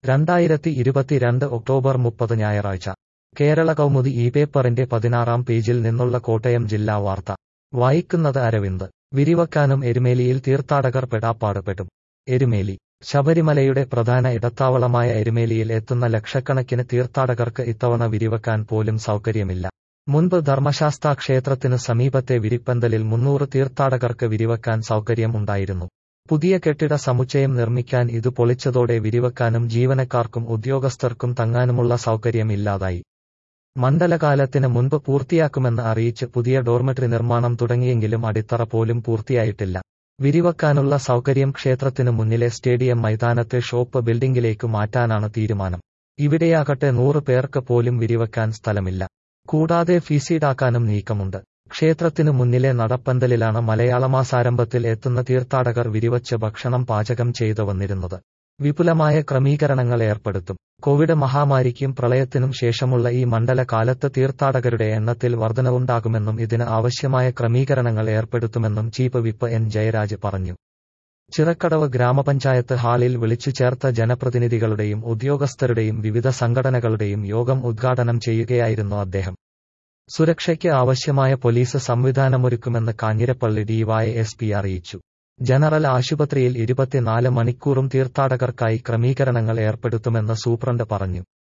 രണ്ടായിരത്തി ഇരുപത്തിരണ്ട് ഒക്ടോബർ മുപ്പത് ഞായറാഴ്ച കേരള കൗമുദി ഈ പേപ്പറിന്റെ പതിനാറാം പേജിൽ നിന്നുള്ള കോട്ടയം ജില്ലാ വാർത്ത വായിക്കുന്നത് അരവിന്ദ് വിരിവക്കാനും എരുമേലിയിൽ തീർത്ഥാടകർ പെടാപ്പാടുപെടും എരുമേലി ശബരിമലയുടെ പ്രധാന ഇടത്താവളമായ എരുമേലിയിൽ എത്തുന്ന ലക്ഷക്കണക്കിന് തീർത്ഥാടകർക്ക് ഇത്തവണ വിരിവക്കാൻ പോലും സൗകര്യമില്ല മുൻപ് ധർമ്മശാസ്താ ക്ഷേത്രത്തിന് സമീപത്തെ വിരിപ്പന്തലിൽ മുന്നൂറ് തീർത്ഥാടകർക്ക് വിരിവക്കാൻ സൗകര്യം ഉണ്ടായിരുന്നു പുതിയ കെട്ടിട സമുച്ചയം നിർമ്മിക്കാൻ ഇത് പൊളിച്ചതോടെ വിരിവക്കാനും ജീവനക്കാർക്കും ഉദ്യോഗസ്ഥർക്കും തങ്ങാനുമുള്ള സൗകര്യം ഇല്ലാതായി മണ്ഡലകാലത്തിന് മുൻപ് പൂർത്തിയാക്കുമെന്ന് അറിയിച്ച് പുതിയ ഡോർമെട്രി നിർമ്മാണം തുടങ്ങിയെങ്കിലും അടിത്തറ പോലും പൂർത്തിയായിട്ടില്ല വിരിവക്കാനുള്ള സൗകര്യം ക്ഷേത്രത്തിനു മുന്നിലെ സ്റ്റേഡിയം മൈതാനത്തെ ഷോപ്പ് ബിൽഡിംഗിലേക്ക് മാറ്റാനാണ് തീരുമാനം ഇവിടെയാകട്ടെ നൂറ് പേർക്ക് പോലും വിരിവക്കാൻ സ്ഥലമില്ല കൂടാതെ ഫീസീടാക്കാനും നീക്കമുണ്ട് ക്ഷേത്രത്തിനു മുന്നിലെ നടപ്പന്തലിലാണ് മലയാളമാസാരംഭത്തിൽ എത്തുന്ന തീർത്ഥാടകർ വിരിവച്ച് ഭക്ഷണം പാചകം ചെയ്തു വന്നിരുന്നത് വിപുലമായ ക്രമീകരണങ്ങൾ ഏർപ്പെടുത്തും കോവിഡ് മഹാമാരിക്കും പ്രളയത്തിനും ശേഷമുള്ള ഈ മണ്ഡല കാലത്ത് തീർത്ഥാടകരുടെ എണ്ണത്തിൽ വർധനവുണ്ടാകുമെന്നും ഇതിന് ആവശ്യമായ ക്രമീകരണങ്ങൾ ഏർപ്പെടുത്തുമെന്നും ചീഫ് വിപ്പ് എൻ ജയരാജ് പറഞ്ഞു ചിറക്കടവ് ഗ്രാമപഞ്ചായത്ത് ഹാളിൽ വിളിച്ചു ചേർത്ത ജനപ്രതിനിധികളുടെയും ഉദ്യോഗസ്ഥരുടെയും വിവിധ സംഘടനകളുടെയും യോഗം ഉദ്ഘാടനം ചെയ്യുകയായിരുന്നു അദ്ദേഹം സുരക്ഷയ്ക്ക് ആവശ്യമായ പോലീസ് സംവിധാനമൊരുക്കുമെന്ന് കാഞ്ഞിരപ്പള്ളി ഡിവൈഎസ്പി അറിയിച്ചു ജനറൽ ആശുപത്രിയിൽ ഇരുപത്തിനാല് മണിക്കൂറും തീർത്ഥാടകർക്കായി ക്രമീകരണങ്ങൾ ഏർപ്പെടുത്തുമെന്ന് സൂപ്രണ്ട് പറഞ്ഞു